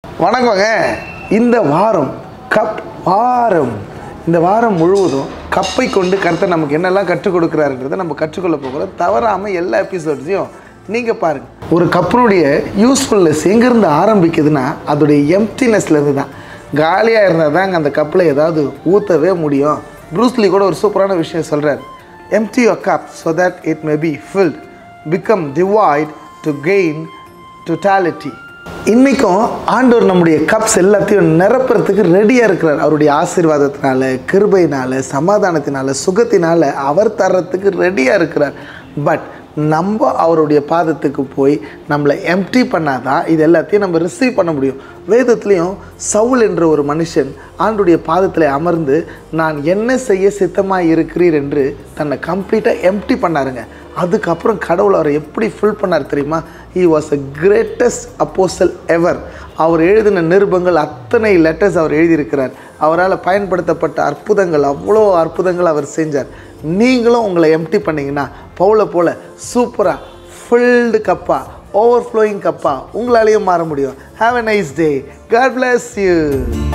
வணக்கங்க இந்த வாரம் கப் வாரம் இந்த வாரம் முழுவதும் கப்பை கொண்டு கருத்தை நமக்கு என்னெல்லாம் கற்றுக் கொடுக்குறாருன்றதை நம்ம கற்றுக்கொள்ள போகிறோம் தவறாமல் எல்லா எபிசோட்ஸையும் நீங்கள் பாருங்கள் ஒரு கப்பனுடைய யூஸ்ஃபுல்னஸ் எங்கேருந்து ஆரம்பிக்குதுன்னா அதோடைய எம்டினஸ்லேருந்து தான் காலியாக இருந்தால் தாங்க அந்த கப்பில் ஏதாவது ஊற்றவே முடியும் ப்ரூஸ்லி கூட ஒரு சூப்பரான விஷயம் சொல்கிறார் empty your cup so that it may be filled become divide to gain totality இன்றைக்கும் ஆண்டவர் நம்முடைய கப்ஸ் எல்லாத்தையும் நிரப்புறதுக்கு ரெடியாக இருக்கிறார் அவருடைய ஆசீர்வாதத்தினால கிருபையினால சமாதானத்தினால சுகத்தினால அவர் தர்றதுக்கு ரெடியாக இருக்கிறார் பட் நம்ம அவருடைய பாதத்துக்கு போய் நம்மளை எம்டி பண்ணாதான் இது எல்லாத்தையும் நம்ம ரிசீவ் பண்ண முடியும் வேதத்துலேயும் சவுல் என்ற ஒரு மனுஷன் ஆண்டுடைய பாதத்தில் அமர்ந்து நான் என்ன செய்ய சித்தமாக இருக்கிறீர் என்று தன்னை கம்ப்ளீட்டாக எம்டி பண்ணாருங்க அதுக்கப்புறம் கடவுள் அவரை எப்படி ஃபில் பண்ணார் தெரியுமா he was a greatest apostle ever அவர் எழுதின நிருபங்கள் அத்தனை லெட்டர்ஸ் அவர் எழுதியிருக்கிறார் அவரால் பயன்படுத்தப்பட்ட அற்புதங்கள் அவ்வளோ அற்புதங்கள் அவர் செஞ்சார் நீங்களும் உங்களை எம்டி பண்ணீங்கன்னா பவுலை போல் சூப்பராக ஃபில்டு கப்பா ஓவர் ஃப்ளோயிங் கப்பா உங்களாலேயும் மாற முடியும் have a nice day God bless you